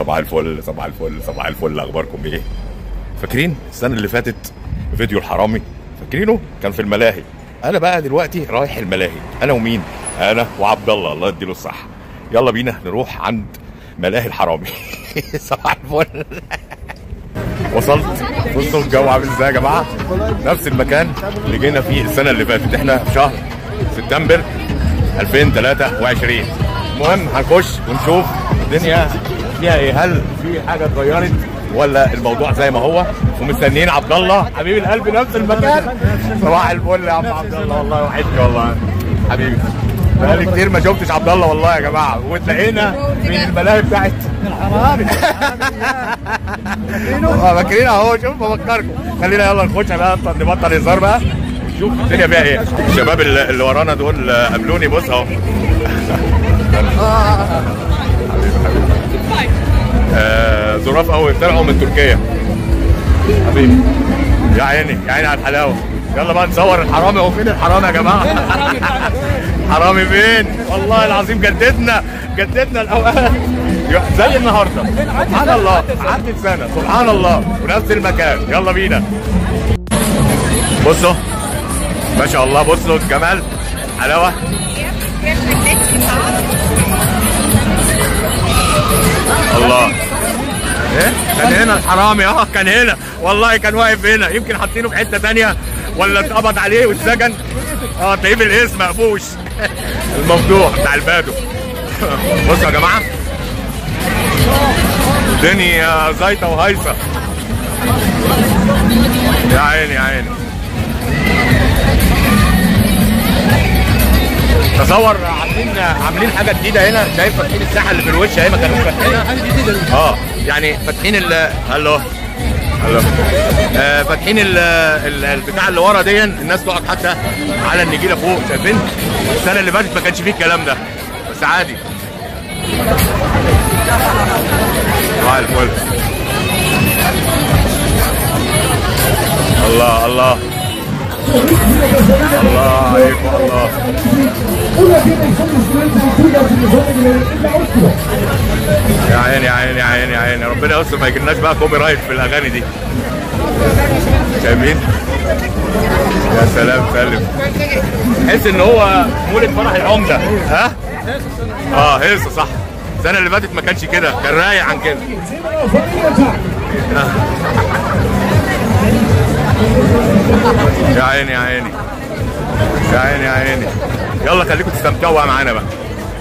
صباح الفل صباح الفل صباح الفل اخباركم ايه فاكرين السنه اللي فاتت فيديو الحرامي فاكرينه كان في الملاهي انا بقى دلوقتي رايح الملاهي انا ومين انا وعبد الله الله يديله الصحه يلا بينا نروح عند ملاهي الحرامي صباح الفل وصلت بصوا الجو عامل ازاي يا جماعه نفس المكان اللي جينا فيه السنه اللي فاتت احنا في شهر سبتمبر 2023 المهم هنخش ونشوف الدنيا فيها ايه هل في حاجه اتغيرت ولا الموضوع زي ما هو ومستنيين عبد الله حبيب القلب نفس المكان صباح الفل يا عم عبد الله والله وحشني والله حبيبي بقالي كتير ما شفتش عبد الله والله يا جماعه وتلاقينا في الملاهي بتاعت الحرامي اه فاكرين اهو شوف بفكركم خلينا يلا نخش بقى نبطل هزار بقى شوف الدنيا فيها ايه الشباب اللي اللي ورانا دول قابلوني بص اهو آه، ظراف قوي طلعوا من تركيا حبيبي يا عيني يا عيني على الحلاوه يلا بقى نصور الحرامي هو فين الحرامي يا جماعه حرامي فين والله العظيم جددنا جددنا الاوقات زي النهارده سبحان الله عدت سنه سبحان الله ونفس المكان يلا بينا بصوا ما شاء الله بصوا الجمال حلاوه الله ايه كان هنا الحرامي اه كان هنا والله كان واقف هنا يمكن حاطينه في حته تانية ولا اتقبض عليه واتسجن اه تلاقيه بالاسم مقفوش الموضوع بتاع البادو بصوا يا جماعه الدنيا زيطه وهايصه يا عيني يا عيني تصور عاملين عاملين حاجه جديده هنا شايف فاتحين الساحه اللي في الوش اهي ما كانوش فاتحينها حاجه جديده اه يعني فاتحين ال هلو هلو آه فاتحين ال ال- البتاع اللي ورا دي الناس تقعد حتى على النجيله فوق شايفين السنه اللي فاتت ما كانش فيه الكلام ده بس عادي صباح الفل الله الله الله عليكم الله يا عيني يا عيني يا عيني يا عيني ربنا يستر ما يجيلناش بقى كوبي رايت في الاغاني دي شايفين يا سلام سلم تحس ان هو مولد فرح العمده ها اه هيصه صح السنه اللي فاتت ما كانش كده كان رايق عن كده يا عيني يا عيني يا عيني يا عيني يلا خليكم تستمتعوا بقى معانا بقى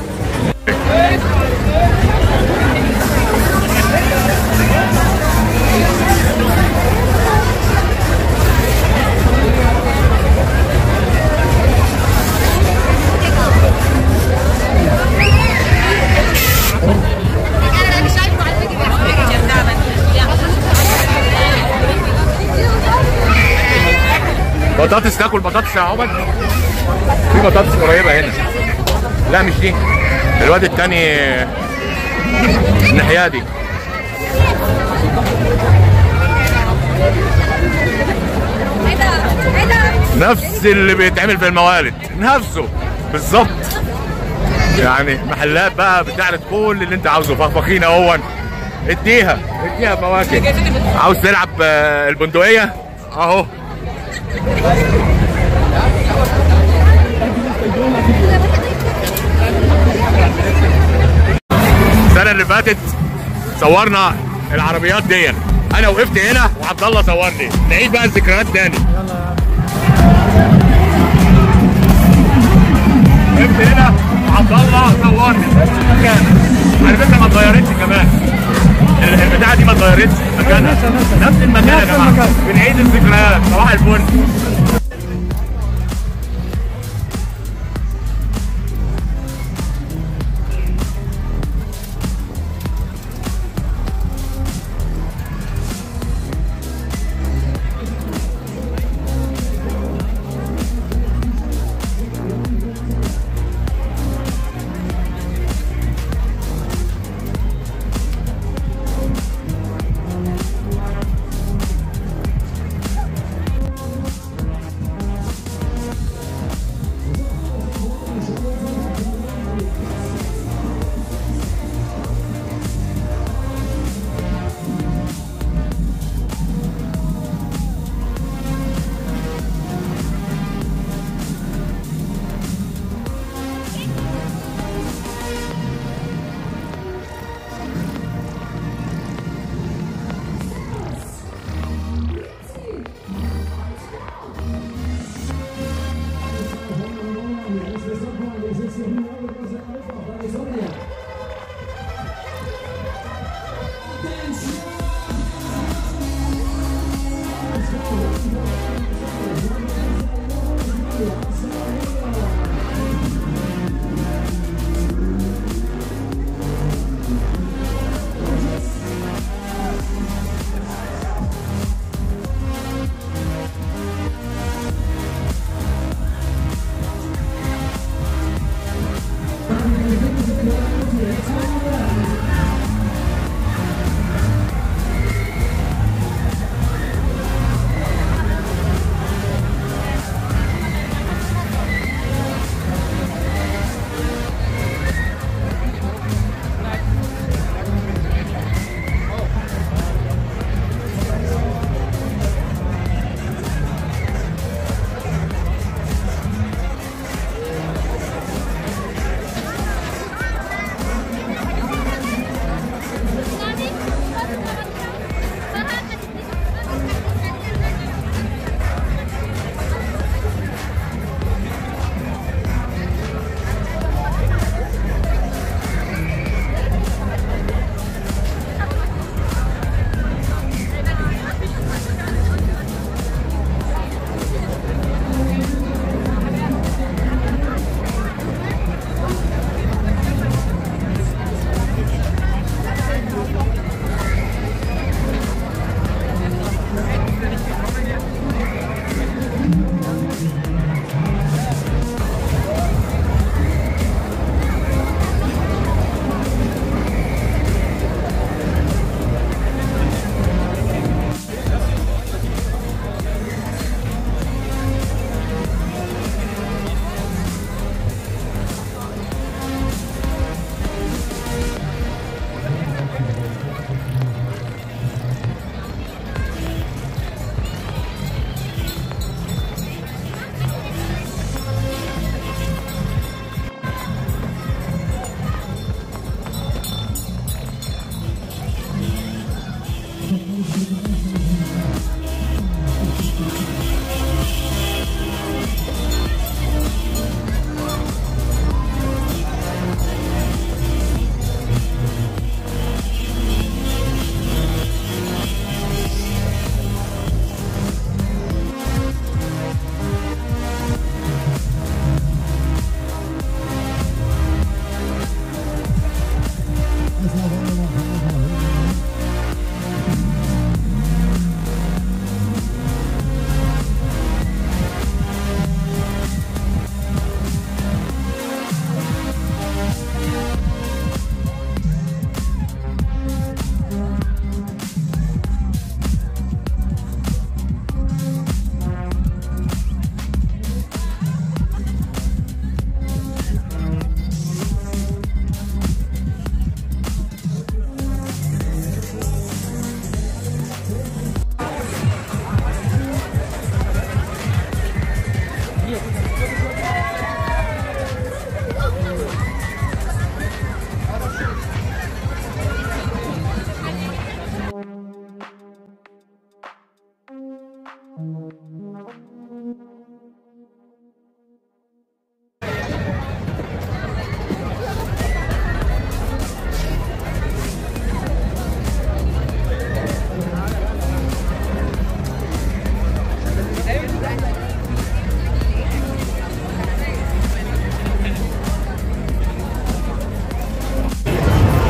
بطاطس تاكل بطاطس يا عمر في بطاطس قريبه هنا لا مش دي الواد التاني الناحيه دي نفس اللي بيتعمل في الموالد نفسه بالظبط يعني محلات بقى بتعرض كل اللي انت عاوزه فخفخين اهون اديها اديها فواكه عاوز تلعب آه، البندقيه اهو السنه اللي فاتت صورنا العربيات دي انا وقفت هنا وعبد الله صورني نعيد بقى الذكريات تاني وقفت هنا وعبد الله صورني مكان على فكره ما اتغيرتش كمان ال- البتاعه دي ما اتغيرتش مكانها نفس المكان يا نفس جماعه المكان. بنعيد الذكريات صباح الفل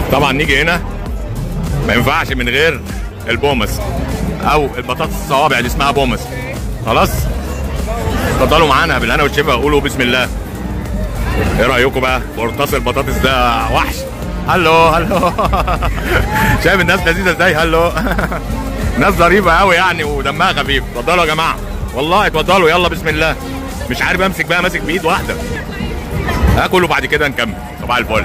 طبعا نيجي هنا ما ينفعش من غير البومس او البطاطس الصوابع اللي اسمها بومس خلاص اتفضلوا معانا بالهنا والشفا قولوا بسم الله ايه رايكم بقى قرطاس البطاطس ده وحش هلو هلو شايف الناس لذيذه ازاي هلو ناس ظريفه قوي يعني ودمها خفيف اتفضلوا يا جماعه والله اتفضلوا يلا بسم الله مش عارف امسك بقى ماسك بايد واحده هاكل وبعد كده نكمل صباح الفل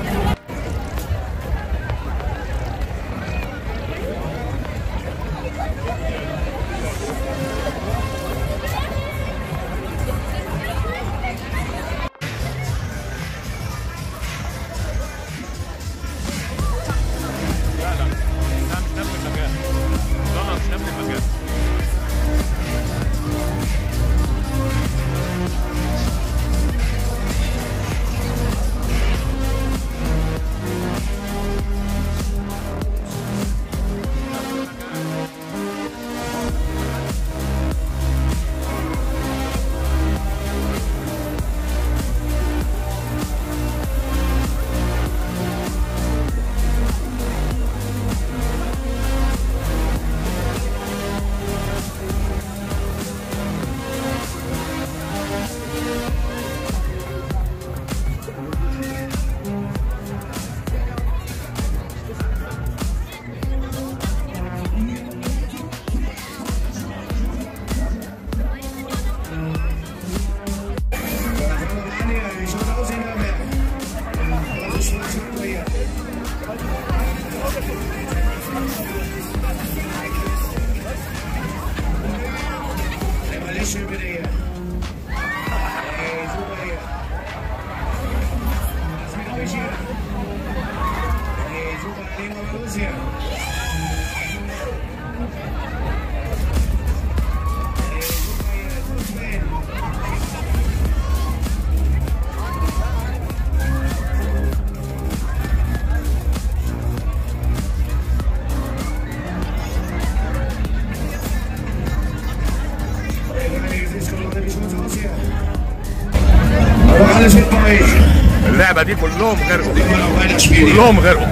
Alles mit bei euch. اللعبه دي كلهم غرقوا Immer noch Weihnachtsspiel. hier. كلهم غرقوا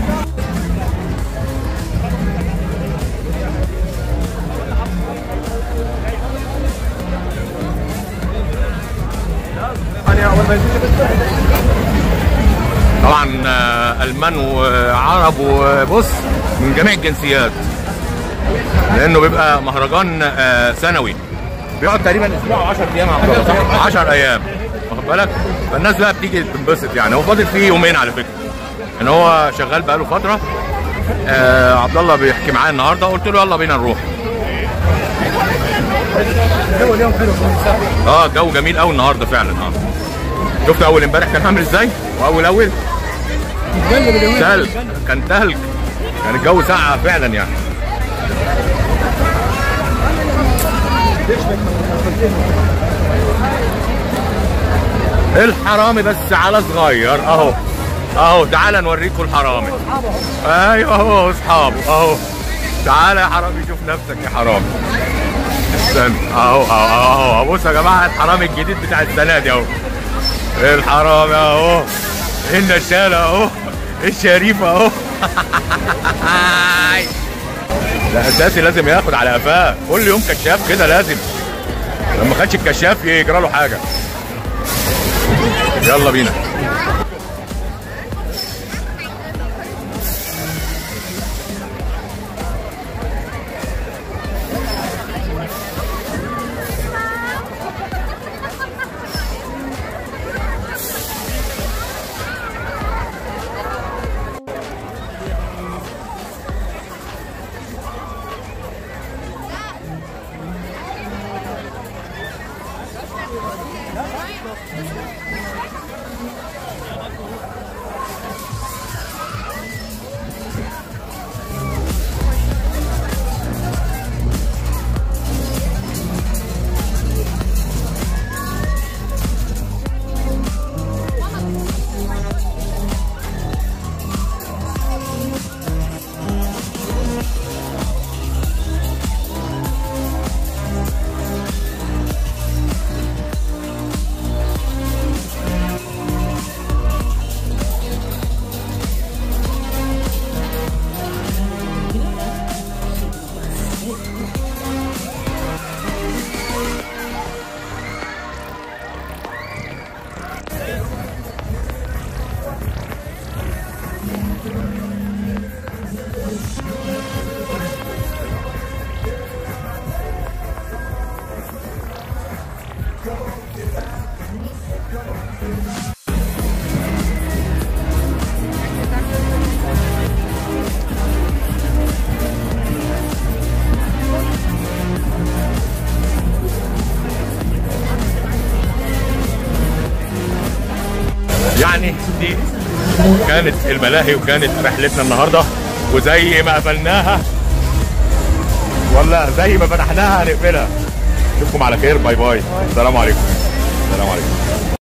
طبعا آه، المان وعرب وبص من جميع الجنسيات لانه بيبقى مهرجان آه، سنوي بيقعد تقريبا اسبوع 10 ايام يا عبد الله صح 10 ايام واخد بالك فالناس بقى بتيجي تنبسط يعني هو فاضل فيه يومين على فكره ان هو شغال بقاله فتره آه عبد الله بيحكي معايا النهارده قلت له يلا بينا نروح اه الجو جميل قوي النهارده فعلا اه شفت اول امبارح كان عامل ازاي واول اول تلج كان تلج كان الجو ساقع فعلا يعني الحرامي بس على صغير اهو اهو تعالى نوريكم الحرامي ايوه اهو اصحابه اهو تعالى يا حرامي شوف نفسك يا حرامي استنى اهو اهو اهو بصوا يا جماعه الحرامي الجديد بتاع السنه دي اهو الحرامي اهو النشالة اهو الشريف اهو ده اساسي لازم ياخد على قفاه كل يوم كشاف كده لازم لما خدش الكشاف يجرى له حاجه يلا بينا يعني دي كانت الملاهي وكانت رحلتنا النهارده وزي ما قفلناها ولا زي ما فتحناها هنقفلها اشوفكم على خير باي باي السلام عليكم السلام عليكم